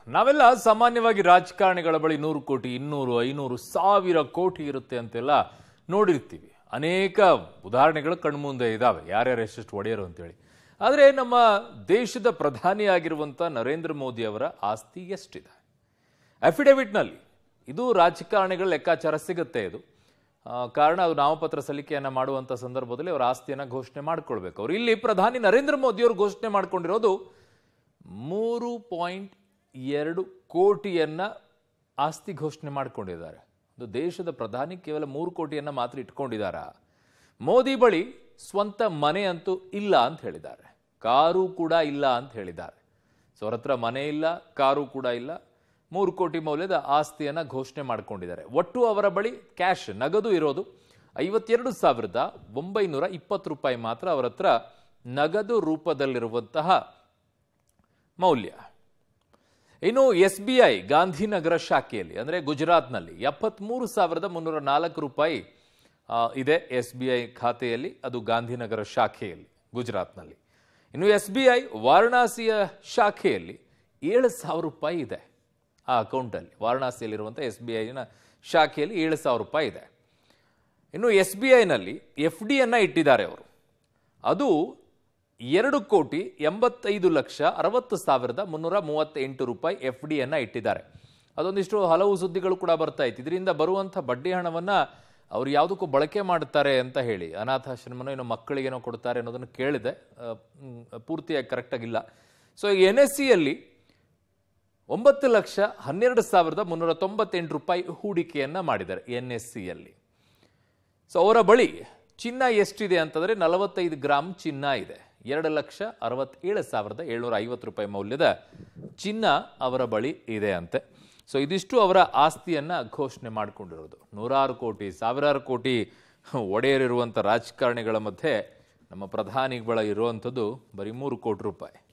ನಾವೆಲ್ಲ ಸಾಮಾನ್ಯವಾಗಿ ರಾಜಕಾರಣಿಗಳ ಬಳಿ ನೂರು ಕೋಟಿ ಇನ್ನೂರು ಐನೂರು ಸಾವಿರ ಕೋಟಿ ಇರುತ್ತೆ ಅಂತೆಲ್ಲ ನೋಡಿರ್ತೀವಿ ಅನೇಕ ಉದಾಹರಣೆಗಳು ಕಣ್ಮುಂದೆ ಇದ್ದಾವೆ ಯಾರ್ಯಾರು ಎಷ್ಟೆಷ್ಟು ಒಡೆಯರು ಅಂತೇಳಿ ಆದರೆ ನಮ್ಮ ದೇಶದ ಪ್ರಧಾನಿಯಾಗಿರುವಂಥ ನರೇಂದ್ರ ಮೋದಿ ಅವರ ಆಸ್ತಿ ಎಷ್ಟಿದೆ ಅಫಿಡವಿಟ್ನಲ್ಲಿ ಇದು ರಾಜಕಾರಣಿಗಳ ಲೆಕ್ಕಾಚಾರ ಸಿಗುತ್ತೆ ಇದು ಆ, ಕಾರಣ ಅದು ನಾಮಪತ್ರ ಸಲ್ಲಿಕೆಯನ್ನ ಮಾಡುವಂತ ಸಂದರ್ಭದಲ್ಲಿ ಅವರ ಆಸ್ತಿಯನ್ನ ಘೋಷಣೆ ಮಾಡ್ಕೊಳ್ಬೇಕು ಅವರು ಇಲ್ಲಿ ಪ್ರಧಾನಿ ನರೇಂದ್ರ ಮೋದಿ ಅವರು ಘೋಷಣೆ ಮಾಡ್ಕೊಂಡಿರೋದು ಮೂರು ಪಾಯಿಂಟ್ ಎರಡು ಕೋಟಿಯನ್ನ ಆಸ್ತಿ ಘೋಷಣೆ ಮಾಡ್ಕೊಂಡಿದ್ದಾರೆ ಒಂದು ದೇಶದ ಪ್ರಧಾನಿ ಕೇವಲ ಮೂರು ಕೋಟಿಯನ್ನ ಮಾತ್ರ ಇಟ್ಕೊಂಡಿದ್ದಾರಾ ಮೋದಿ ಬಳಿ ಸ್ವಂತ ಮನೆ ಅಂತೂ ಇಲ್ಲ ಅಂತ ಹೇಳಿದ್ದಾರೆ ಕಾರು ಕೂಡ ಇಲ್ಲ ಅಂತ ಹೇಳಿದ್ದಾರೆ ಸೊ ಅವ್ರ ಹತ್ರ ಮನೆ ಇಲ್ಲ ಕಾರು ಕೂಡ ಇಲ್ಲ ಮೂರು ಕೋಟಿ ಮೌಲ್ಯದ ಆಸ್ತಿಯನ್ನ ಘೋಷಣೆ ಮಾಡಿಕೊಂಡಿದ್ದಾರೆ ಒಟ್ಟು ಅವರ ಬಳಿ ಕ್ಯಾಶ್ ನಗದು ಇರೋದು ಐವತ್ತೆರಡು ಸಾವಿರದ ಒಂಬೈನೂರ ಇಪ್ಪತ್ತು ರೂಪಾಯಿ ಮಾತ್ರ ಅವರ ಹತ್ರ ನಗದು ರೂಪದಲ್ಲಿರುವಂತಹ ಮೌಲ್ಯ ಇನ್ನು ಎಸ್ ಬಿ ಐ ಗಾಂಧಿನಗರ ಶಾಖೆಯಲ್ಲಿ ಅಂದರೆ ಗುಜರಾತ್ನಲ್ಲಿ ಎಪ್ಪತ್ಮೂರು ಸಾವಿರದ ಮುನ್ನೂರ ನಾಲ್ಕು ರೂಪಾಯಿ ಆ, ಇದೆ ಎಸ್ ಬಿ ಐ ಖಾತೆಯಲ್ಲಿ ಅದು ಗಾಂಧಿನಗರ ಶಾಖೆಯಲ್ಲಿ ಗುಜರಾತ್ನಲ್ಲಿ ಇನ್ನು ಎಸ್ ಬಿ ಐ ವಾರಣಾಸಿಯ ಶಾಖೆಯಲ್ಲಿ ಏಳು ಸಾವಿರ ರೂಪಾಯಿ ಇದೆ ಆ ಅಕೌಂಟಲ್ಲಿ ವಾರಣಾಸಿಯಲ್ಲಿರುವಂಥ ಎಸ್ ಬಿ ಐನ ಶಾಖೆಯಲ್ಲಿ ಏಳು ಸಾವಿರ ರೂಪಾಯಿ ಇದೆ ಇನ್ನು ಎಸ್ ಬಿ ಐನಲ್ಲಿ ಎಫ್ ಡಿಯನ್ನು ಇಟ್ಟಿದ್ದಾರೆ ಅವರು ಅದು ಎರಡು ಕೋಟಿ ಎಂಬತ್ತೈದು ಲಕ್ಷ ಅರವತ್ತು ಸಾವಿರದ ಮುನ್ನೂರ ಮೂವತ್ತೆಂಟು ರೂಪಾಯಿ ಎಫ್ ಡಿಯನ್ನು ಇಟ್ಟಿದ್ದಾರೆ ಅದೊಂದಿಷ್ಟು ಹಲವು ಸುದ್ದಿಗಳು ಕೂಡ ಬರ್ತಾ ಇತ್ತು ಇದರಿಂದ ಬರುವಂಥ ಬಡ್ಡಿ ಹಣವನ್ನು ಅವ್ರು ಯಾವುದಕ್ಕೂ ಬಳಕೆ ಮಾಡ್ತಾರೆ ಅಂತ ಹೇಳಿ ಅನಾಥಾಶ್ರಮನೋ ಏನೋ ಮಕ್ಕಳಿಗೇನೋ ಕೊಡ್ತಾರೆ ಅನ್ನೋದನ್ನು ಕೇಳಿದೆ ಆ, ಮ್, ಪೂರ್ತಿಯಾಗಿ ಕರೆಕ್ಟಾಗಿಲ್ಲ ಸೊ ಎನ್ ಎಸ್ ಸಿಯಲ್ಲಿ ಒಂಬತ್ತು ಲಕ್ಷ ಹನ್ನೆರಡು ಸಾವಿರದ ಮುನ್ನೂರ ತೊಂಬತ್ತೆಂಟು ರೂಪಾಯಿ ಹೂಡಿಕೆಯನ್ನು ಮಾಡಿದ್ದಾರೆ ಎನ್ ಎಸ್ ಸಿಯಲ್ಲಿ ಸೊ ಅವರ ಬಳಿ ಚಿನ್ನ ಎಷ್ಟಿದೆ ಅಂತಂದರೆ ನಲವತ್ತೈದು ಗ್ರಾಮ್ ಚಿನ್ನ ಇದೆ ಎರಡು ಲಕ್ಷ ಅರವತ್ತೇಳು ಸಾವಿರದ ಏಳ್ನೂರ ಐವತ್ತು ರೂಪಾಯಿ ಮೌಲ್ಯದ ಚಿನ್ನ ಅವರ ಬಳಿ ಇದೆ ಅಂತೆ ಸೊ ಇದಿಷ್ಟು ಅವರ ಆಸ್ತಿಯನ್ನ ಘೋಷಣೆ ಮಾಡಿಕೊಂಡಿರೋದು ನೂರಾರು ಕೋಟಿ ಸಾವಿರಾರು ಕೋಟಿ ಒಡೆಯರಿರುವಂಥ ರಾಜಕಾರಣಿಗಳ ಮಧ್ಯೆ ನಮ್ಮ ಪ್ರಧಾನಿಗಳ ಇರುವಂಥದ್ದು ಬರೀ ಮೂರು ಕೋಟಿ ರೂಪಾಯಿ